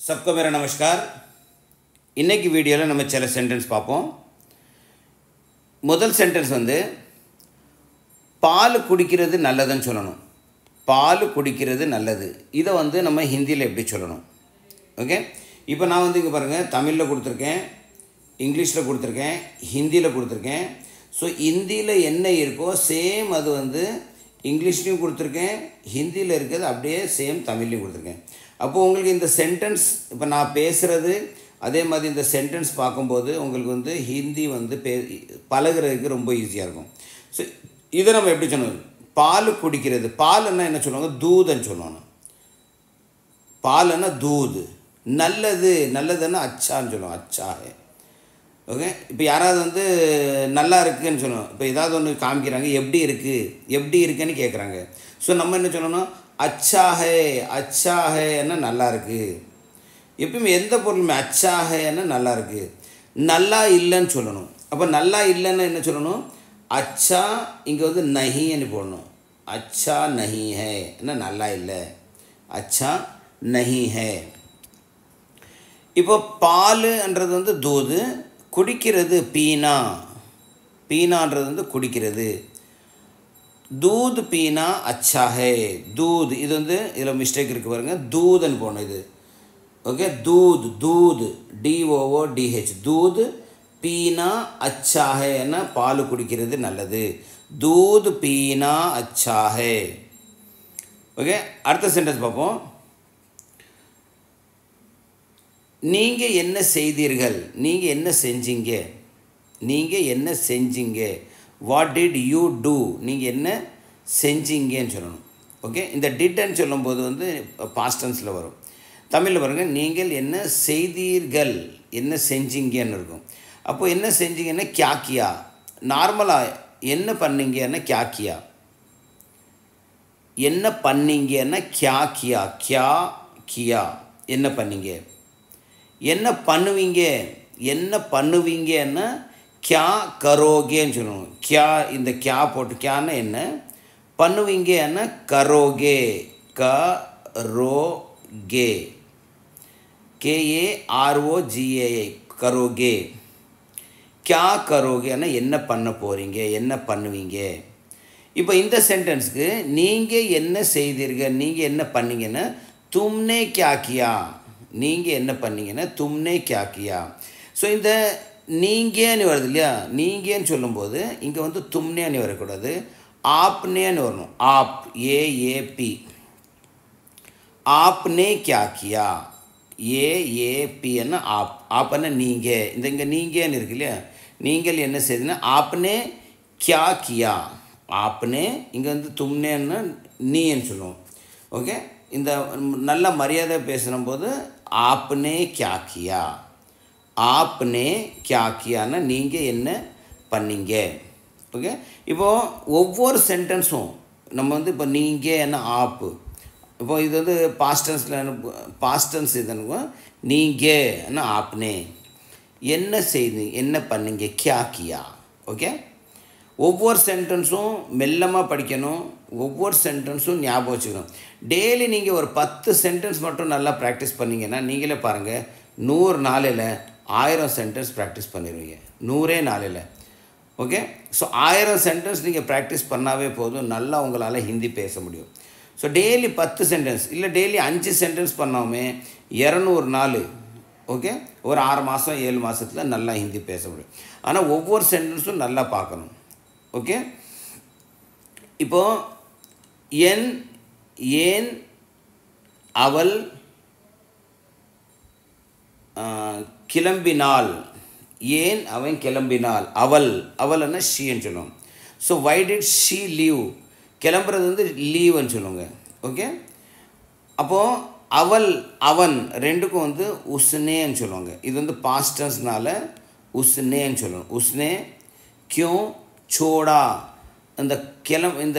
सबको मेरा नमस्कार இன்னைக்கு வீடியோவில் நம்ம சில சென்டென்ஸ் பார்ப்போம் முதல் சென்டென்ஸ் வந்து பால் குடிக்கிறது நல்லதுன்னு சொல்லணும் பால் குடிக்கிறது நல்லது இதை வந்து நம்ம ஹிந்தியில் எப்படி சொல்லணும் ஓகே இப்போ நான் வந்து இங்கே பாருங்கள் தமிழில் கொடுத்துருக்கேன் இங்கிலீஷில் கொடுத்துருக்கேன் ஹிந்தியில் கொடுத்துருக்கேன் ஸோ ஹிந்தியில் என்ன இருக்கோ சேம் அது வந்து இங்கிலீஷ்லேயும் கொடுத்துருக்கேன் ஹிந்தியில் இருக்கிறது அப்படியே சேம் தமிழ்லையும் கொடுத்துருக்கேன் அப்போது உங்களுக்கு இந்த சென்டென்ஸ் இப்போ நான் பேசுகிறது அதே மாதிரி இந்த சென்டென்ஸ் பார்க்கும்போது உங்களுக்கு வந்து ஹிந்தி வந்து பே பழகுறதுக்கு ரொம்ப ஈஸியாக இருக்கும் ஸோ இதை நம்ம எப்படி சொல்லணும் பால் குடிக்கிறது பால்னா என்ன சொல்லுவாங்க தூதன்னு சொல்லுவாங்க பால்னா தூது நல்லது நல்லதுன்னா அச்சான்னு சொல்லுவோம் அச்சா ஓகே இப்போ யாராவது வந்து நல்லா இருக்குன்னு சொல்லணும் இப்போ ஏதாவது ஒன்று காமிக்கிறாங்க எப்படி இருக்குது எப்படி இருக்குன்னு கேட்குறாங்க ஸோ நம்ம என்ன சொல்லணும் அச்சாஹே அச்சாஹேன்னா நல்லா இருக்குது எப்பயுமே எந்த பொருளுமே அச்சாஹேன்னா நல்லா இருக்குது நல்லா இல்லைன்னு சொல்லணும் அப்போ நல்லா இல்லைன்னு என்ன சொல்லணும் அச்சா இங்கே வந்து நஹின்னு போடணும் அச்சா நஹி ஹே என்ன நல்லா இல்லை அச்சா நஹி ஹே இப்போ பாலுன்றது வந்து தூது குடிக்கிறது பீனா பீனான்றது வந்து குடிக்கிறது தூத் பீனா அச்சா ஹே தூத் இது வந்து இதில் மிஸ்டேக் இருக்குது பாருங்கள் தூதுன்னு போகணும் இது ஓகே தூத் தூத் டிஓஓ டிஹெச் தூத் பீனா அச்சா ஹேன்னா பால் குடிக்கிறது நல்லது தூத் பீனா அச்சா ஹே ஓகே அடுத்த சென்டென்ஸ் பார்ப்போம் நீங்கள் என்ன செய்தீர்கள் நீங்கள் என்ன செஞ்சீங்க நீங்கள் என்ன செஞ்சீங்க வாட் டிட் யூ டூ நீங்கள் என்ன செஞ்சீங்கன்னு சொல்லணும் ஓகே இந்த டிட்ன்னு சொல்லும்போது வந்து பாஸ்டன்ஸில் வரும் தமிழில் பாருங்கள் நீங்கள் என்ன செய்தீர்கள் என்ன செஞ்சீங்கன்னு இருக்கும் அப்போ என்ன செஞ்சீங்கன்னா கியாக்கியா நார்மலாக என்ன பண்ணீங்கன்னா கியாக்கியா என்ன பண்ணீங்கன்னா கியா கியா கியா கியா என்ன பண்ணீங்க என்ன பண்ணுவீங்க என்ன பண்ணுவீங்கன்னா கியா கரோகேன்னு சொல்லணும் கியா இந்த கியா போட்டு கியான்னா என்ன பண்ணுவீங்கன்னா கரோகே க ரோ கே கேஏ ஆர்ஓ ஜிஏஐ கரோகே கியா கரோகேன்னா என்ன பண்ண போகிறீங்க என்ன பண்ணுவீங்க இப்போ இந்த சென்டென்ஸ்க்கு நீங்கள் என்ன செய்தீர்கள் நீங்கள் என்ன பண்ணீங்கன்னா தும்னே கியா கியா நீங்கள் என்ன பண்ணீங்கன்னா தும்னே கியா கியா ஸோ இந்த நீங்கன்னு வருது இல்லையா நீங்கன்னு சொல்லும்போது இங்கே வந்து தும்னேன்னு வரக்கூடாது ஆப்னேன்னு வரணும் ஆப் ஏஏபி ஆப்னே கியா கியா ஏஏபின்னா ஆப் ஆப்னா நீங்கள் இந்த இங்கே நீங்கன்னு இருக்கு இல்லையா நீங்கள் என்ன செய்யுதுன்னா ஆப்னே கியா கியா ஆப்னே இங்கே வந்து தும்னேன்னா நீன்னு சொல்லுவோம் ஓகே இந்த நல்ல மரியாதை பேசும்போது ஆப்னே கியா கியா ஆப்னே கியா கியான்னா நீங்கள் என்ன பண்ணீங்க ஓகே இப்போது ஒவ்வொரு சென்டென்ஸும் நம்ம வந்து இப்போ நீங்கள் என்ன ஆப்பு இப்போ இது வந்து பாஸ்டன்ஸில் பாஸ்டன்ஸ் இது நீங்கள் என்ன ஆப்னே என்ன செய்து என்ன பண்ணீங்க கியா கியா ஓகே ஒவ்வொரு சென்டென்ஸும் மெல்லமாக படிக்கணும் ஒவ்வொரு சென்டென்ஸும் ஞாபகம் வச்சுக்கணும் டெய்லி நீங்கள் ஒரு பத்து சென்டென்ஸ் மட்டும் நல்லா ப்ராக்டிஸ் பண்ணிங்கன்னா நீங்களே பாருங்கள் நூறு நாளில் ஆயிரம் சென்டென்ஸ் ப்ராக்டிஸ் பண்ணிடுவீங்க நூறே நாளில் ஓகே ஸோ ஆயிரம் சென்டென்ஸ் நீங்கள் ப்ராக்டிஸ் பண்ணாவே போதும் நல்லா உங்களால் ஹிந்தி பேச முடியும் ஸோ டெய்லி பத்து சென்டென்ஸ் இல்லை டெய்லி அஞ்சு சென்டென்ஸ் பண்ணாமே இரநூறு நாள் ஓகே ஒரு ஆறு மாதம் ஏழு மாதத்தில் நல்லா ஹிந்தி பேச முடியும் ஆனால் ஒவ்வொரு சென்டென்ஸும் நல்லா பார்க்கணும் ஓகே இப்போது என் ஏன் அவள் கிளம்பினாள் ஏன் அவன் கிளம்பினாள் அவள் அவள்னா ஷீன்னு சொல்லுவோம் so why did she leave கிளம்புறது வந்து லீவுன்னு சொல்லுவாங்க ஓகே அப்போது அவள் அவன் ரெண்டுக்கும் வந்து உஸ்னேன்னு சொல்லுவாங்க இது வந்து பாஸ்டர்ஸ்னால உஸ்னேன்னு சொல்லணும் உஸ்னே கியூ சோடா இந்த கிளம் இந்த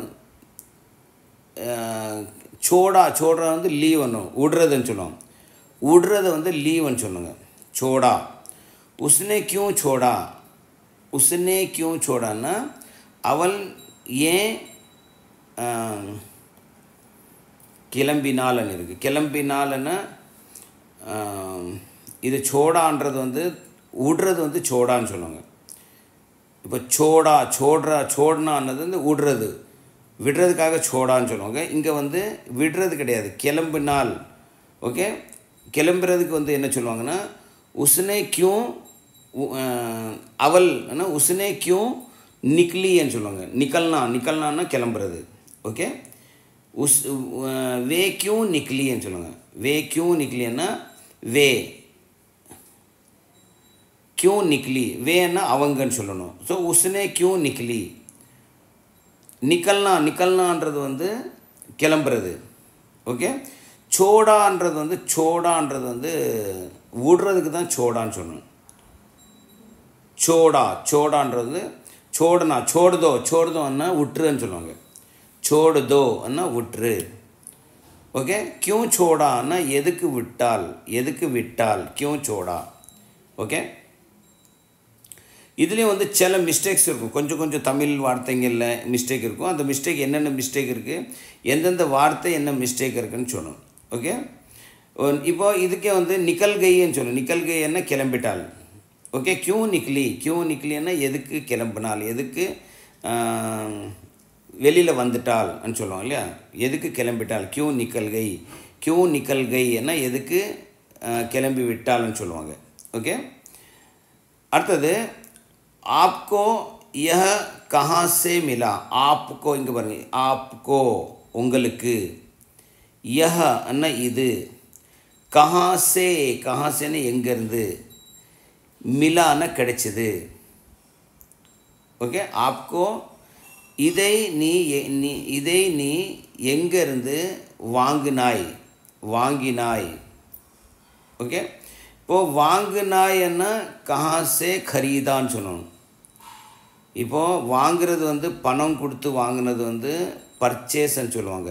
சோடா சோடா வந்து லீவ்னு விடுறதுன்னு சொல்லுவோம் விடுறத வந்து லீவுன்னு சொல்லுங்க சோடா உஸ்னே கியூ சோடா உஸ்னே கியூ சோடான்னா அவள் ஏன் கிளம்பினால்னு இருக்குது கிளம்பினால்னா ஆம், இது சோடான்றது வந்து விடுறது வந்து சோடான்னு சொல்லுவாங்க இப்போ சோடா சோடுறா சோடனானது வந்து விடுறது விடுறதுக்காக சோடான்னு சொல்லுவாங்க இங்கே வந்து விடுறது கிடையாது கிளம்பினால் ஓகே கிளம்புறதுக்கு வந்து என்ன சொல்லுவாங்கன்னா உஸ்னே கியூ உ- அஹ், அவள் என்ன உஸ்னே கியூ நிக்லின்னு சொல்லுவாங்க நிக்கல்னா நிக்கல்னான்னா கிளம்புறது ஓகே உஸ் அஹ், வே கியூ நிக்லின்னு சொல்லுவாங்க வே கியூ நிக்லின்னா வே क्यों निकली வேன்னா அவங்கன்னு சொல்லணும் ஸோ உஸ்னே क्यों निकली நிக்கல்னா நிக்கல்னான்றது வந்து கிளம்புறது ஓகே சோடான்றது வந்து சோடான்றது வந்து விடுறதுக்கு தான் சோடான்னு சொல்லணும் சோடா சோடான்றது சோடனா சோடுதோ சோடுதோன்னா விட்டுருன்னு சொல்லுவாங்க சோடுதோன்னா விட்டுரு ஓகே கியூ சோடான்னா எதுக்கு விட்டால் எதுக்கு விட்டால் கியூ சோடா ஓகே இதுலேயும் வந்து சில மிஸ்டேக்ஸ் இருக்கும் கொஞ்சம் கொஞ்சம் தமிழ் வார்த்தைங்களில் மிஸ்டேக் இருக்கும் அந்த மிஸ்டேக் என்னென்ன மிஸ்டேக் இருக்குது எந்தெந்த வார்த்தை என்ன மிஸ்டேக் இருக்குன்னு சொல்லணும் ஓகே இப்போ இதுக்கே வந்து நிக்கல் கைன்னு சொல்லணும் நிக்கல் கைன்னா கிளம்பிட்டாள் ஓகே கியூ நிக்லி கியூ நிக்லின்னா எதுக்கு கிளம்பினாள் எதுக்கு வெளியில் வந்துட்டாள்னு சொல்லுவோம் இல்லையா எதுக்கு கிளம்பிட்டாள் கியூ நிக்கல் கை கியூ நிக்கல் கைன்னா எதுக்கு ஆஹ், கிளம்பி விட்டாள்னு சொல்லுவாங்க ஓகே அடுத்தது आपको यह कहाँ से मिला आपको இங்கே பாருங்க आपको உங்களுக்கு यह அண்ணா இது कहाँ से कहाँ सेன்னு எங்கேருந்து மிலான கிடைச்சது ஓகே ஆப்கோ இதை நீ எ- நீ இதை நீ எங்கேருந்து வாங்கினாய் வாங்கினாய் ஓகே இப்போது வாங்கினாய்ன்னா கஹாசே खरीदाன்னு சொல்லணும் இப்போது வாங்குறது வந்து பணம் கொடுத்து வாங்கினது வந்து பர்ச்சேஸ்ன்னு சொல்லுவாங்க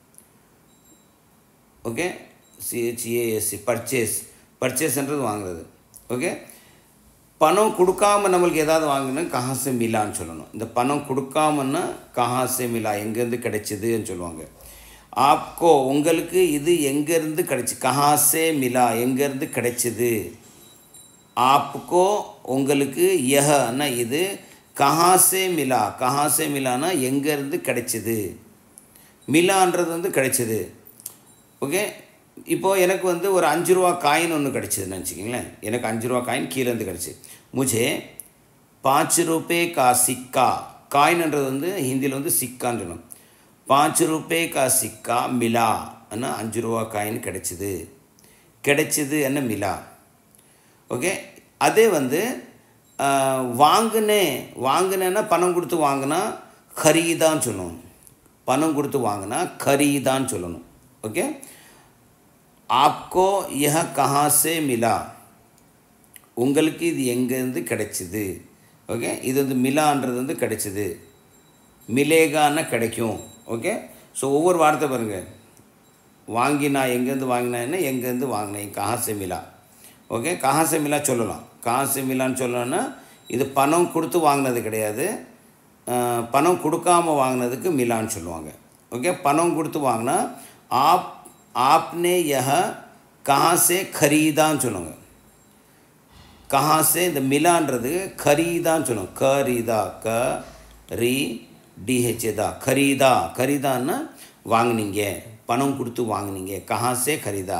ஓகே சிஹெச்ஏஎஸ்சி பர்ச்சேஸ் பர்ச்சேஸ்ன்றது வாங்குறது ஓகே பணம் கொடுக்காம நம்மளுக்கு ஏதாவது வாங்கினா கஹாசே மிலான்னு சொல்லணும் இந்த பணம் கொடுக்காமன்னா கஹாசே மிலா எங்கேருந்து கிடைச்சிதுன்னு சொல்லுவாங்க ஆப்கோ உங்களுக்கு இது எங்கேருந்து கிடைச்சி கஹாசே மிலா எங்கேருந்து கிடைச்சிது ஆப்கோ உங்களுக்கு யஹன்னா இது கஹாசே மிலா கஹாசே மிலானா எங்கேருந்து கிடைச்சிது மிலான்றது வந்து கிடைச்சிது ஓகே இப்போது எனக்கு வந்து ஒரு அஞ்சு ரூபா காயின் ஒன்று கிடச்சிதுன்னு வச்சுக்கிங்களேன் எனக்கு அஞ்சு ரூபா காயின் கீழேருந்து கிடச்சி முझे பாँच रुपये का सिक्का காயின்ன்றது வந்து ஹிந்தியில் வந்து சிக்கான்னு சொல்லணும் பாँच रुपये का सिक्का மிலா அண்ணா அஞ்சு ரூபா காயின் கிடைச்சிது கிடைச்சிது என்ன மிலா ஓகே அதே வந்து ஆஹ், வாங்கினேன் வாங்கினேன்னா பணம் கொடுத்து வாங்கினா खरीदाன்னு சொல்லணும் பணம் கொடுத்து வாங்கினா खरीदाன்னு சொல்லணும் ஓகே आपको यह कहाँ से मिला உங்களுக்கு இது எங்கேருந்து கிடைச்சிது ஓகே இது வந்து மிலான்றது வந்து கிடைச்சிது மிலேகான்னா கிடைக்கும் ஓகே ஸோ ஒவ்வொரு வார்த்தை பாருங்கள் வாங்கினா எங்கேருந்து வாங்கினேன்னா எங்கேருந்து வாங்கினேன் கஹாசே மிலா ஓகே கஹாசே மிலா சொல்லலாம் கஹாசே மிலான்னு சொல்லணும்னா இது பணம் கொடுத்து வாங்கினது கிடையாது அஹ், பணம் கொடுக்காம வாங்கினதுக்கு மிலான்னு சொல்லுவாங்க ஓகே பணம் கொடுத்து வாங்கினா ஆப் ஆப்னே யஹ கஹாசே खरीदाன்னு சொல்லுவாங்க கஹாசே இந்த மிலான்றது खरीदाன்னு சொல்லுவாங்க கரீதா க ரி டிஹெச்ஏதா खरीदा खरीदाன்னா வாங்குனீங்க பணம் கொடுத்து வாங்குனீங்க கஹாசே खरीदा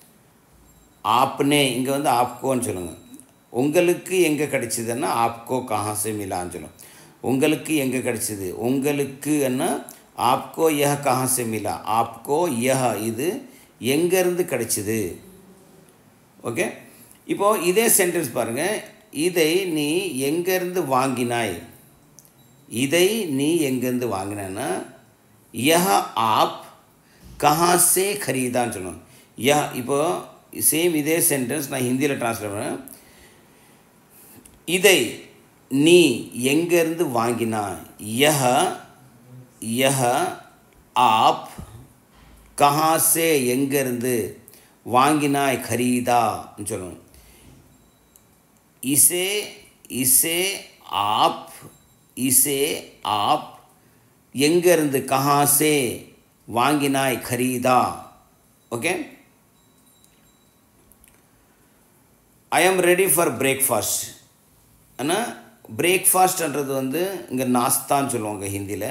ஆப்னே இங்கே வந்து ஆப்கோன்னு சொல்லுங்கள் உங்களுக்கு எங்கே கிடைச்சிதுன்னா ஆப்கோ கஹாசே மிலான்னு சொல்லும் உங்களுக்கு எங்கே கிடைச்சிது உங்களுக்கு என்ன ஆப்கோ யஹ கஹாசே மிலா ஆப்கோ யஹ இது எங்கேருந்து கிடைச்சிது ஓகே இப்போது இதே சென்டென்ஸ் பாருங்கள் இதை நீ எங்கேருந்து வாங்கினாய் இதை நீ எங்கேருந்து வாங்கினேன்னா யஹ ஆப் கஹாசே खरीदाன்னு சொல்லணும் யா இப்போ சேம் இதே சென்டென்ஸ் நான் ஹிந்தியில் ட்ரான்ஸ்லேட் பண்ணேன் இதை நீ எங்கேருந்து வாங்கினாய் யஹ யஹ ஆப் கஹாசே எங்கேருந்து வாங்கினாய் खरीदाன்னு சொல்லணும் इसे इसे आप इसे आप எங்கேருந்து कहाँ से வாங்கினாய் खरीदा okay I am ready for breakfast ஆனால் பிரேக்ஃபாஸ்ட்ன்றது வந்து இங்கே நாஸ்தான்னு சொல்லுவாங்க ஹிந்தியில்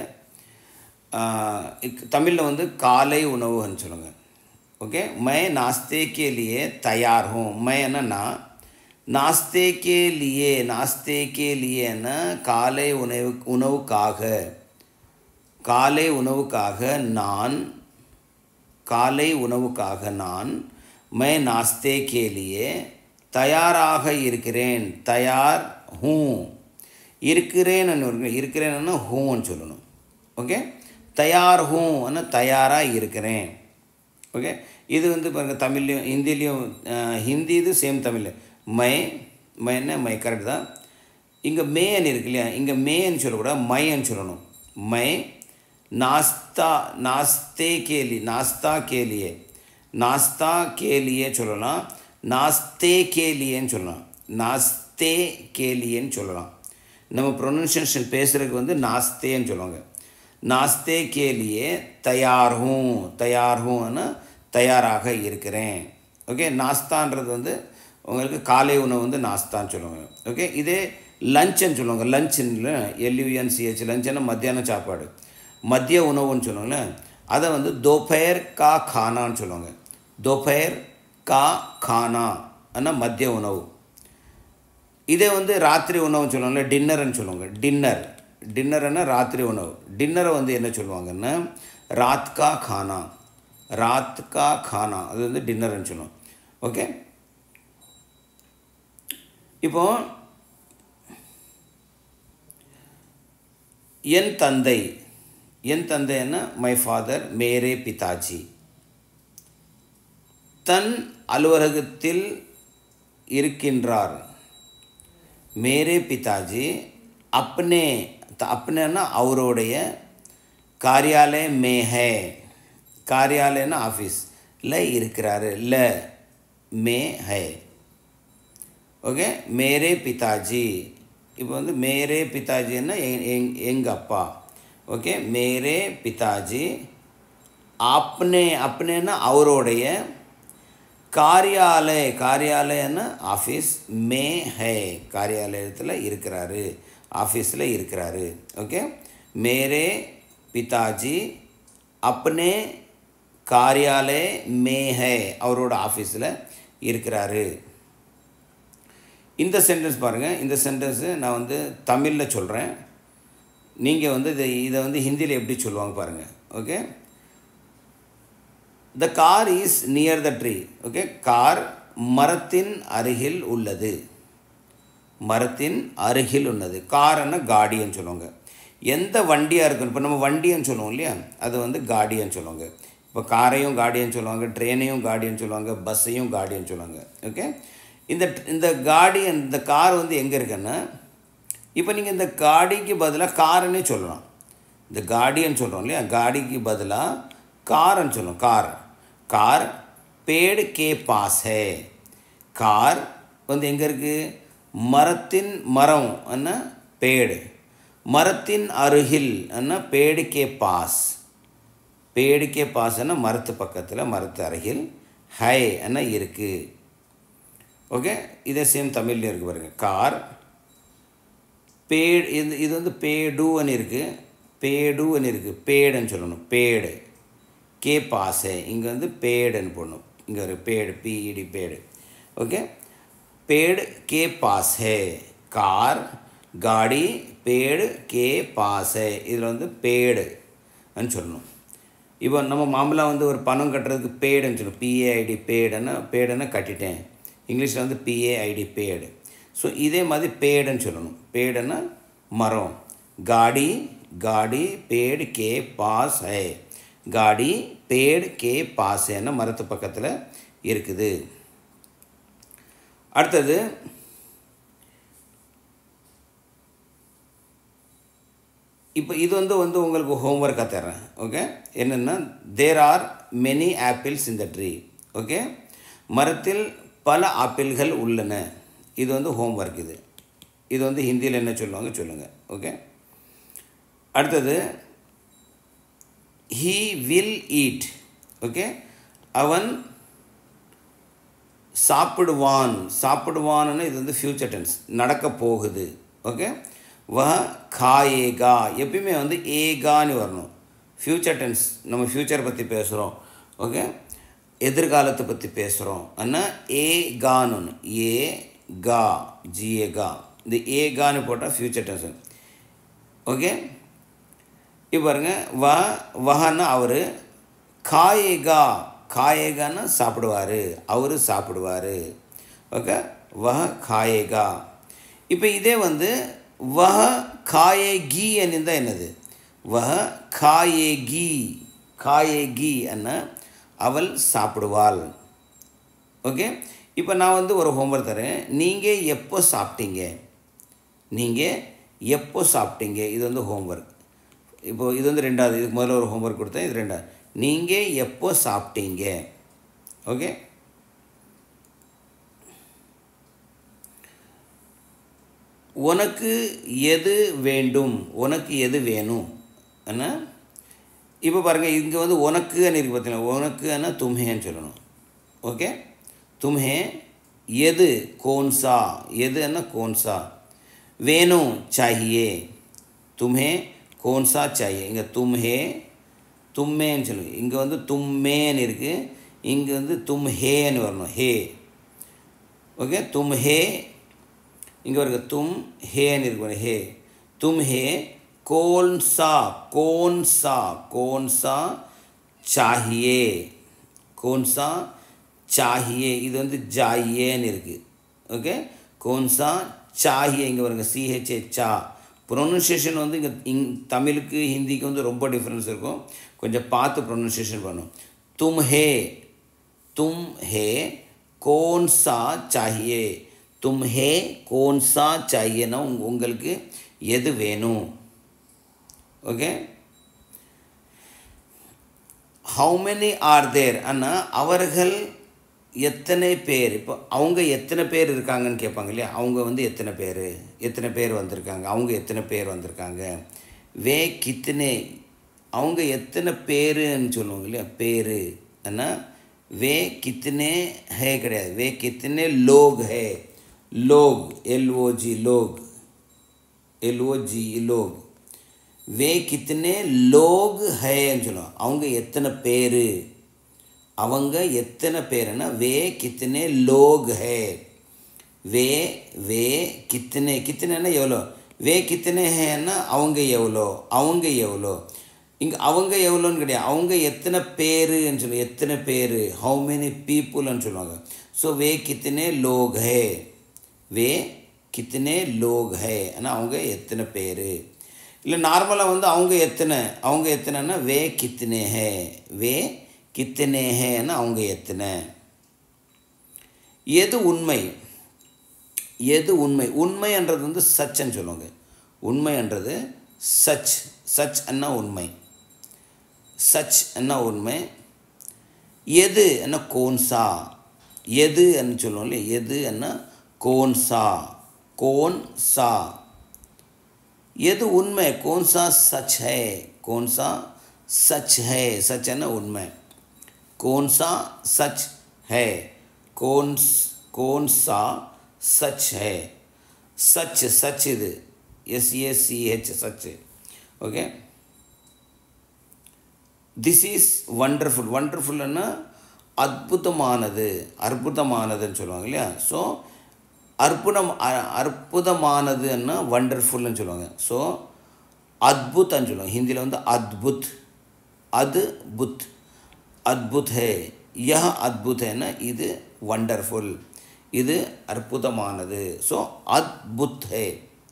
தமிழில் வந்து காலை உணவுன்னு சொல்லுவாங்க ओके मैं नाश्ते के लिए तैयार हूँ मैं है ना नाश्ते के लिए नाश्ते के लिए ना காலை உணவு உணவுக்காக காலை உணவுக்காக நான் காலை உணவுக்காக நான் मैं नाश्ते के लिए தயாராக இருக்கிறேன் தயார் ஹூ இருக்கிறேன்னு இருக்கிறேன்னா ஹூன்னு சொல்லணும் ஓகே தயார் ஹூ தயாராக இருக்கிறேன் ஓகே இது வந்து பாருங்கள் தமிழ்லையும் ஹிந்திலையும் ஹிந்தி இது சேம் தமிழ் மை மைன்னா மை கரெக்ட் தான் இங்கே மேன்னு இருக்கு இல்லையா இங்கே மேன்னு சொல்லக்கூடாது மைன்னு சொல்லணும் மை நாஸ்தா நாஸ்தே கேலி நாஸ்தா கேலியே நாஸ்தா கேலியே சொல்லலாம் நாஸ்தே கேலியேன்னு சொல்லலாம் நாஸ்தே கேலியேன்னு சொல்லலாம் நம்ம ப்ரொனன்சியேஷன் பேசுகிறதுக்கு வந்து நாஸ்தேன்னு சொல்லுவாங்க நாஸ்தே கேலியே தயார் ஹூ தயார் ஹூன்னு தயாராக இருக்கிறேன் ஓகே நாஸ்தான்றது வந்து உங்களுக்கு காலை உணவு வந்து நாஸ்தான்னு சொல்லுவாங்க ஓகே இதே லஞ்சுன்னு சொல்லுவாங்க லஞ்சுன்னு எல்யூஎன்சிஹெச் லஞ்சுன்னா மத்தியானம் சாப்பாடு மதிய உணவுன்னு சொல்லுவாங்களே அதை வந்து தோபயர் கா கானான்னு சொல்லுவாங்க தோபயர் கா கானா ஆனால் மதிய உணவு இதே வந்து ராத்திரி உணவுன்னு சொல்லுவாங்கல்ல டின்னர்னு சொல்லுவாங்க டின்னர் டின்னர்னா ராத்திரி உணவு டின்னரை வந்து என்ன சொல்லுவாங்கன்னா ராத் கா கானா ராத் கா கானா அது வந்து டின்னர்னு சொல்லுவோம் ஓகே இப்போ என் தந்தை என் தந்தைன்னா மை ஃபாதர் மேரே பிதாஜி தன் அலுவலகத்தில் இருக்கின்றார் மேரே பிதாஜி अपने अपनेना அவருடைய காரியாலய மே ஹே காரியாலயனா ஆஃபீஸ் ல இருக்கிறாரு ல மே ஹே ஓகே மேரே பிதாஜி இப்போ வந்து மேரே பிதாஜின்னா எங் எங்கள் அப்பா ஓகே மேரே பிதாஜி அப்பனே அப்பனேன்னா அவருடைய காரியாலய காரியாலயன்னா ஆஃபீஸ் மே ஹே காரியாலயத்தில் இருக்கிறாரு ஆஃபீஸில் இருக்கிறாரு ஓகே மேரே பிதாஜி अपने காரியாலய மே ஹே அவரோட ஆஃபீஸில் இருக்கிறாரு இந்த சென்டென்ஸ் பாருங்கள் இந்த சென்டென்ஸு நான் வந்து தமிழில் சொல்கிறேன் நீங்கள் வந்து இதை இதை வந்து ஹிந்தியில் எப்படி சொல்லுவாங்க பாருங்கள் okay the car is near the tree okay car மரத்தின் அருகில் உள்ளது மரத்தின் அருகில் உள்ளது கார்னா காடின்னு சொல்லுவாங்க எந்த வண்டியாக இருக்கும் இப்போ நம்ம வண்டின்னு சொல்லுவோம் இல்லையா அது வந்து காடின்னு சொல்லுவாங்க இப்போ காரையும் காடின்னு சொல்லுவாங்க ட்ரெயினையும் காடின்னு சொல்லுவாங்க பஸ்ஸையும் காடின்னு சொல்லுவாங்க ஓகே இந்த இந்த காடி இந்த கார் வந்து எங்கே இருக்குன்னா இப்போ நீங்கள் இந்த காடிக்கு பதிலாக காருன்னே சொல்லலாம் இந்த காடின்னு சொல்கிறோம் இல்லையா காடிக்கு பதிலாக கார்னு சொல்லுவோம் கார் கார் பேடு கே பாஸ் ஹே கார் வந்து எங்கே இருக்குது மரத்தின் மரம் என்ன பேடு மரத்தின் அருகில் என்ன பேடு கே பாஸ் பேடு கே பாஸ்னா மரத்து பக்கத்தில் மரத்து அருகில் ஹை என்ன இருக்குது ஓகே இதே சேம் தமிழ்லேயும் இருக்குது பாருங்கள் கார் பேடு இது இது வந்து பேடுன்னு இருக்குது பேடுன்னு இருக்குது பேடுன்னு சொல்லணும் பேடு கே பாசே இங்கே வந்து பேடுன்னு போடணும் இங்கே ஒரு பேடு பிஇடி பேடு ஓகே पेड़ के पास है கார் காடி பேடு கே பாஸ் ஹே இதில் வந்து பேடுன்னு சொல்லணும் இப்போ நம்ம மாமூலாக வந்து ஒரு பணம் கட்டுறதுக்கு பேடுன்னு சொல்லணும் பிஏஐடி பேடுன்னா பேடுன்னா கட்டிட்டேன் இங்கிலீஷில் வந்து பிஏஐடி பேடு ஸோ இதே மாதிரி பேடுன்னு சொல்லணும் பேடுன்னா மரம் காடி காடி பேடு கே பாஸ் ஹே காடி பேடு கே பாஸ் ஹேன்னா மரத்து பக்கத்தில் இருக்குது அடுத்தது இப்போ இது வந்து வந்து உங்களுக்கு ஹோம்ஒர்க்காக தர்றேன் ஓகே என்னென்னா தேர் ஆர் மெனி ஆப்பிள்ஸ் இந்த ட்ரீ ஓகே மரத்தில் பல ஆப்பிள்கள் உள்ளன இது வந்து ஹோம்ஒர்க் இது இது வந்து ஹிந்தியில் என்ன சொல்லுவாங்க சொல்லுங்கள் ஓகே அடுத்தது ஹீ வில் ஈட் ஓகே அவன் சாப்பிடுவான் சாப்பிடுவான்னு இது வந்து ஃப்யூச்சர் டென்ஸ் நடக்க போகுது ஓகே வ காயேகா எப்பயுமே வந்து ஏகான்னு வரணும் ஃப்யூச்சர் டென்ஸ் நம்ம ஃப்யூச்சர் பற்றி பேசுகிறோம் ஓகே எதிர்காலத்தை பற்றி பேசுகிறோம் ஆனால் ஏ கான்னு ஒன்று ஏ கா ஜிஏ கா இந்த ஏ கான்னு போட்டால் ஃப்யூச்சர் டென்ஸ் ஓகே இப்போ பாருங்க வ வஹன்னா அவர் காயேகா காயேகான்னா சாப்பிடுவார் அவர் சாப்பிடுவார் ஓகே வஹ காயேகா இப்போ இதே வந்து வஹ காயேகி தான் என்னது வஹ காயேகி காயேகி அண்ணா அவள் சாப்பிடுவாள் ஓகே இப்போ நான் வந்து ஒரு ஹோம்ஒர்க் தரேன் நீங்கள் எப்போ சாப்பிட்டீங்க நீங்கள் எப்போ சாப்பிட்டீங்க இது வந்து ஹோம்ஒர்க் இப்போ இது வந்து ரெண்டாவது இதுக்கு முதல்ல ஒரு ஹோம்ஒர்க் கொடுத்தேன் இது ரெண்டாவது நீங்கள் எப்போ சாப்பிட்டீங்க ஓகே உனக்கு எது வேண்டும் உனக்கு எது வேணும் என்ன இப்போ பாருங்கள் இங்கே வந்து உனக்குன்னு இருக்கு பார்த்தீங்களா உனக்குன்னா தும்ஹேன்னு சொல்லணும் ஓகே தும்ஹே எது கோன்சா எதுன்னா கோன்சா வேணும் சாஹியே தும்ஹே கோன்சா சாஹியே இங்கே தும்ஹே தும்மேன்னு சொல்லுங்க இங்கே வந்து தும்மேன்னு இருக்குது இங்கே வந்து தும்ஹேன்னு வரணும் ஹே ஓகே தும்ஹே இங்கே வருங்க தும் ஹேன்னு இருக்கு ஹே தும் ஹே कौन सा कौन सा कौन सा चाहिए कौन सा चाहिए இது வந்து ஜாயியேன்னு இருக்குது ஓகே கோன்சா சாஹியே இங்கே வருங்க சிஹெச்ஏ சா ப்ரொனன்சியேஷன் வந்து இங்கே இங் தமிழுக்கு ஹிந்திக்கு வந்து ரொம்ப டிஃப்ரென்ஸ் இருக்கும் கொஞ்சம் பார்த்து ப்ரொனன்சியேஷன் பண்ணும் தும் ஹே தும் ஹே कौन सा चाहिए தும் ஹே कौन सा चाहिएனா உங்க உங்களுக்கு எது வேணும் okay how many are there ஆனால் அவர்கள் எத்தனை பேர் இப்போ அவங்க எத்தனை பேர் இருக்காங்கன்னு கேட்பாங்க இல்லையா அவங்க வந்து எத்தனை பேர் எத்தனை பேர் வந்திருக்காங்க அவங்க எத்தனை பேர் வந்திருக்காங்க வே கித்தனை அவங்க எத்தனை பேருன்னு சொல்லுவாங்க இல்லையா பேர் ஆனால் வே கித்தனை ஹே கிடையாது வே கித்தனை லோக் ஹே லோக் எல்ஓஜி லோக் எல்ஓஜி லோக் வே கித்தனை லோக் ஹேன்னு சொல்லுவாங்க அவங்க எத்தனை பேர் அவங்க எத்தனை பேருன்னா வே கித்தனை லோக் ஹே வே வே கித்தனை கித்தனைன்னா எவ்வளோ வே கித்தனை ஹேன்னா அவங்க எவ்வளோ அவங்க எவ்வளோ இங்கே அவங்க எவ்வளோன்னு கிடையாது அவங்க எத்தனை பேருன்னு சொல்லுவாங்க எத்தனை பேர் ஹவு மெனி பீப்புள்னு சொல்லுவாங்க ஸோ வே கித்தனை லோக் ஹே வே கித்தனை லோக் ஹே ஆனால் அவங்க எத்தனை பேர் இல்லை நார்மலாக வந்து அவங்க எத்தனை அவங்க எத்தனைன்னா வே கித்தனை ஹே வே கித்தனை ஹேன்னா அவங்க எத்தனை எது உண்மை எது உண்மை உண்மைன்றது வந்து சச்ன்னு சொல்லுவாங்க உண்மைன்றது சச் சச் என்ன உண்மை சச் என்ன உண்மை எது என்ன கோன்சா எது என்ன சொல்லுவோம் இல்லையா எது என்ன கோன்சா கோன் சா எது உண்மை கோன்சா சச் है கோன்சா सच है सच है ना उनमें कौन सा सच है कौन कौन सा सच है सच सच இது எஸ் ஏ சி ஹெச் சச் ஓகே திஸ் இஸ் வண்டர்ஃபுல் வண்டர்ஃபுல்னா அற்புதமானது அற்புதமானதுன்னு சொல்லுவாங்க இல்லையா ஸோ அற்புதம் அ- அற்புதமானதுன்னா வண்டர்ஃபுல்னு சொல்லுவாங்க ஸோ அத்புத்னு சொல்லுவாங்க ஹிந்தியில் வந்து அத்புத் அது புத் அத்புத் ஹே யஹ அத்புத் ஹேன்னா இது வண்டர்ஃபுல் இது அற்புதமானது ஸோ அத்புத் ஹே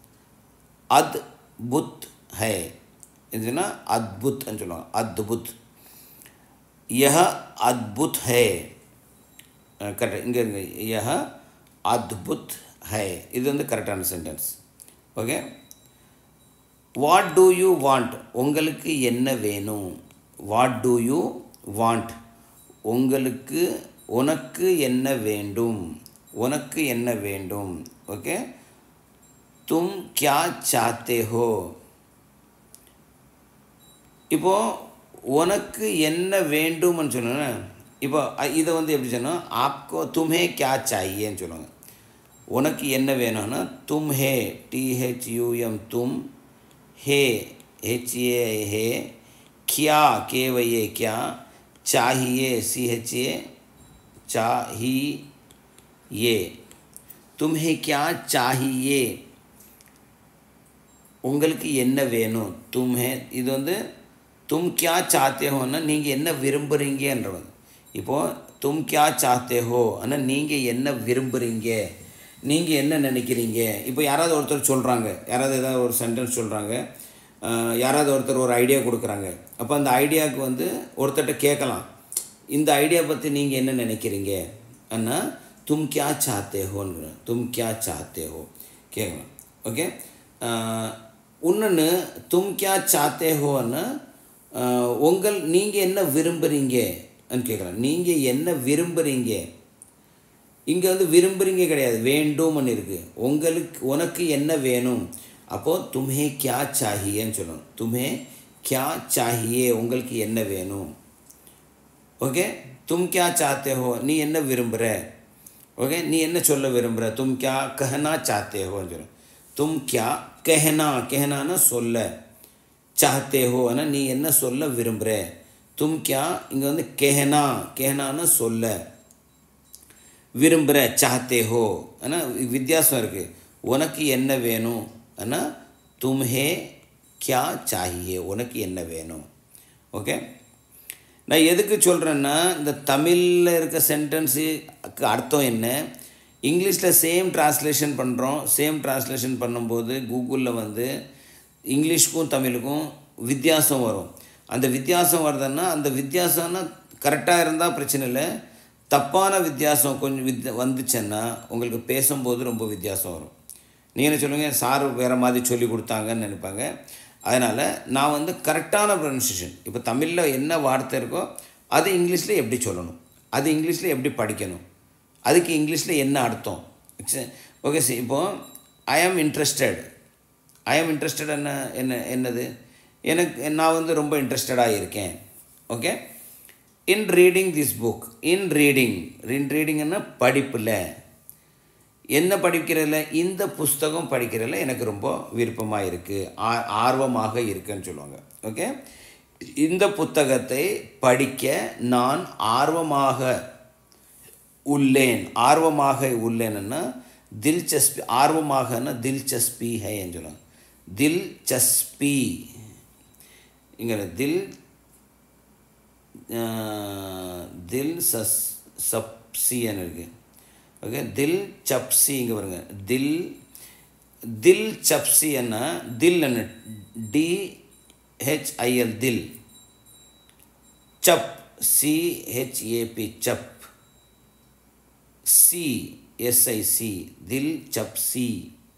அத்புத் ஹே இதுனா அத்புத்னு சொல்லுவாங்க அத்புத் யஹ அத்புத் ஹே கரெக்ட் இங்கே இருங்க யஹ அத்புத் ஹே இது வந்து கரெக்டான sentence okay what do you want உங்களுக்கு என்ன வேணும் வாட் டூ யூ வாண்ட் உங்களுக்கு உனக்கு என்ன வேண்டும் உனக்கு என்ன வேண்டும் ஓகே தும் கியா சாத்தே ஹோ இப்போ உனக்கு என்ன வேண்டும்னு சொன்னேன்னா இப்போ அ- இதை வந்து எப்படி சொன்னோம் ஆப்கோ தும்ஹே கியா சாஹியேன்னு சொல்லுவாங்க உனக்கு என்ன வேணும்னா தும் ஹே டிஹெச்யூஎம் தும் ஹே ஹெச்ஏ ஹே கியா கேவையே கியா சாஹியே சிஹெச்ஏ சாஹியே தும்ஹே கியா சாஹியே உங்களுக்கு என்ன வேணும் தும் ஹே இது வந்து தும் கியா சாத்தே ஹோன்னா நீங்கள் என்ன விரும்புகிறீங்கன்றது இப்போது தும் கியா சாத்தே ஹோ ஆனால் நீங்கள் என்ன விரும்புகிறீங்க நீங்கள் என்ன நினைக்கிறீங்க இப்போ யாராவது ஒருத்தர் சொல்கிறாங்க யாராவது ஏதாவது ஒரு சென்டென்ஸ் சொல்கிறாங்க யாராவது ஒருத்தர் ஒரு ஐடியா கொடுக்குறாங்க அப்போ அந்த ஐடியாவுக்கு வந்து ஒருத்தர்கிட்ட கேட்கலாம் இந்த ஐடியா பற்றி நீங்கள் என்ன நினைக்கிறீங்க அண்ணா தும் கியா சாத்தே ஹோன்னு தும் கியா சாத்தே ஹோ கேட்கலாம் ஓகே இன்னொன்று தும் கியா சாத்தே ஹோன்னு ஆஹ், உங்கள் நீங்கள் என்ன விரும்புகிறீங்கன்னு கேட்குறேன் நீங்கள் என்ன விரும்புகிறீங்க இங்கே வந்து விரும்புகிறீங்க கிடையாது வேண்டும்னு இருக்குது உங்களுக்கு உனக்கு என்ன வேணும் அப்போது தும்ஹே கியா சாஹியேன்னு சொல்லணும் தும்ஹே கியா சாஹியே உங்களுக்கு என்ன வேணும் ஓகே தும் கியா சாத்தே ஹோ நீ என்ன விரும்புகிற ஓகே நீ என்ன சொல்ல விரும்புகிற தும் கியா கஹனா சாத்தே ஹோன்னு சொல்லு தும் கியா கஹனா கஹனானா சொல்ல சாத்தே ஹோ ஆனால் நீ என்ன சொல்ல விரும்புகிற தும் கியா இங்கே வந்து கெஹனா கெஹனானா சொல்ல விரும்புகிற சாத்தே ஹோ ஆனால் வித்தியாசம் இருக்குது உனக்கு என்ன வேணும் ஆனால் தும்ஹே கியா சாஹியே உனக்கு என்ன வேணும் ஓகே நான் எதுக்கு சொல்கிறேன்னா இந்த தமிழில் இருக்க சென்டென்ஸுக்கு அர்த்தம் என்ன இங்கிலீஷில் சேம் டிரான்ஸ்லேஷன் பண்ணுறோம் சேம் டிரான்ஸ்லேஷன் பண்ணும்போது கூகுளில் வந்து இங்கிலீஷ்க்கும் தமிழுக்கும் வித்தியாசம் வரும் அந்த வித்தியாசம் வருதுன்னா அந்த வித்தியாசம்னா கரெக்டாக இருந்தால் பிரச்சனை இல்லை தப்பான வித்தியாசம் கொஞ்சம் வித் வந்துச்சுன்னா உங்களுக்கு பேசும்போது ரொம்ப வித்தியாசம் வரும் நீங்கள் என்ன சொல்லுவீங்க சார் வேறு மாதிரி சொல்லி கொடுத்தாங்கன்னு நினைப்பாங்க அதனால் நான் வந்து கரெக்டான ப்ரொனன்சியேஷன் இப்போ தமிழில் என்ன வார்த்தை இருக்கோ அது இங்கிலீஷில் எப்படி சொல்லணும் அது இங்கிலீஷில் எப்படி படிக்கணும் அதுக்கு இங்கிலீஷில் என்ன அர்த்தம் ஓகே சார் இப்போது ஐ ஆம் இன்ட்ரெஸ்டட் ஐ ஆம் இன்ட்ரெஸ்டட் என்ன என்ன என்னது எனக்கு நான் வந்து ரொம்ப இன்ட்ரெஸ்டடாக இருக்கேன் okay in reading this book in reading in reading படிப்பில் என்ன படிக்கிறதில்ல இந்த புஸ்தகம் படிக்கிறதில்ல எனக்கு ரொம்ப விருப்பமாக இருக்குது ஆ ஆர்வமாக இருக்குன்னு சொல்லுவாங்க ஓகே இந்த புத்தகத்தை படிக்க நான் ஆர்வமாக உள்ளேன் ஆர்வமாக உள்ளேன்னா தில்சஸ்பி ஆர்வமாகனா தில்சஸ்பி ஹேன்னு சொல்லுவாங்க தில் சஸ்பி இங்கே தில் அஹ், தில் சஸ் சப்சின்னு இருக்குது ஓகே தில் சப்சி இங்கே பாருங்க தில் தில் சப்சி என்ன தில் என்ன டி ஹெச்ஐஎல் தில் சப் சிஹெச்ஏபி சப் சி எஸ்ஐசி தில் சப்சி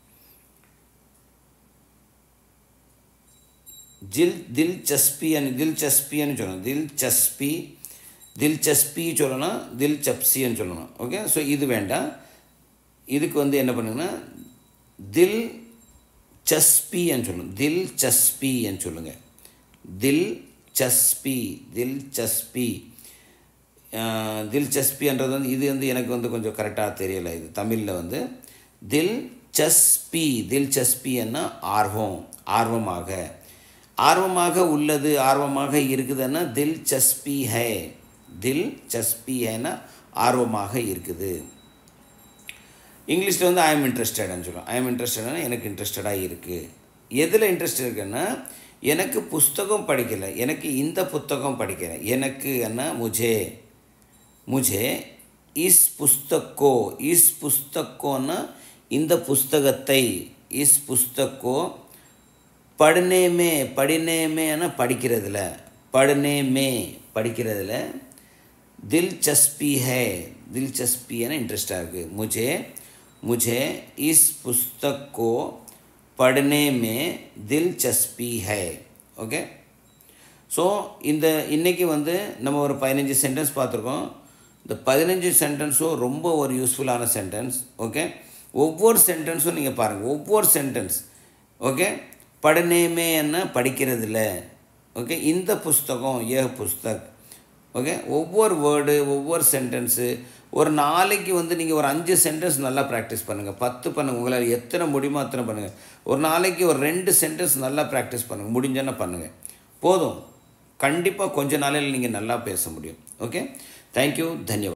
ஜில் தில் சஸ்பின்னு தில் சஸ்பின்னு சொல்லணும் தில் சஸ்பி தில் சஸ்பி சொல்லணும் தில் சப்சின்னு சொல்லணும் ஓகே ஸோ இது வேண்டாம் இதுக்கு வந்து என்ன பண்ணுங்கன்னா தில் சஸ்பின்னு சொல்லணும் தில் சஸ்பின்னு சொல்லுங்கள் தில் சஸ்பி தில் சஸ்பி அஹ், தில் சஸ்பின்றது வந்து இது வந்து எனக்கு வந்து கொஞ்சம் கரெக்டாக தெரியலை இது தமிழில் வந்து தில் சஸ்பி தில் சஸ்பின்னா ஆர்வம் ஆர்வமாக ஆர்வமாக உள்ளது ஆர்வமாக இருக்குதுன்னா தில் சஸ்பி ஹே தில் சஸ்பி ஹேன்னா ஆர்வமாக இருக்குது இங்கிலீஷில் வந்து ஐ எம் இன்ட்ரெஸ்டட்னு சொல்லுவோம் ஐ எம் இன்ட்ரெஸ்டட்னா எனக்கு இன்ட்ரெஸ்டடாக இருக்குது எதில் இன்ட்ரெஸ்ட் இருக்குன்னா எனக்கு புஸ்தகம் படிக்கலை எனக்கு இந்த புத்தகம் படிக்கிறேன் எனக்கு என்ன முஜே मुझे इस पुस्तक को इस पुस्तक को ना இந்த புஸ்தகத்தை இஸ் புஸ்தக் को पढ़ने में पढ़ने में ना படிக்கிறதுல पढ़ने में படிக்கிறதுல दिलचस्पी है दिलचस्पी है ना इंटरेस्टाக இருக்குது मुझे मुझे इस पुस्तक को पढ़ने में दिलचस्पी है ஓகே ஸோ இந்த இன்னைக்கு வந்து நம்ம ஒரு பதினஞ்சு சென்டென்ஸ் பார்த்துருக்கோம் இந்த பதினஞ்சு சென்டென்ஸும் ரொம்ப ஒரு யூஸ்ஃபுல்லான சென்டென்ஸ் ஓகே ஒவ்வொரு சென்டென்ஸும் நீங்கள் பாருங்கள் ஒவ்வொரு சென்டென்ஸ் ஓகே படனேமே என்ன படிக்கிறதில்ல ஓகே இந்த புஸ்தகம் ஏ புஸ்தக் ஓகே ஒவ்வொரு வேர்டு ஒவ்வொரு சென்டென்ஸு ஒரு நாளைக்கு வந்து நீங்கள் ஒரு அஞ்சு சென்டென்ஸ் நல்லா ப்ராக்டிஸ் பண்ணுங்கள் பத்து பண்ணுங்கள் உங்களால் எத்தனை முடியுமோ அத்தனை பண்ணுங்கள் ஒரு நாளைக்கு ஒரு ரெண்டு சென்டென்ஸ் நல்லா ப்ராக்டிஸ் பண்ணுங்கள் முடிஞ்சோன்னா பண்ணுங்கள் போதும் கண்டிப்பாக கொஞ்ச நாளையில் நீங்கள் நல்லா பேச முடியும் ஓகே தேங்க்யூ தன்யவாத்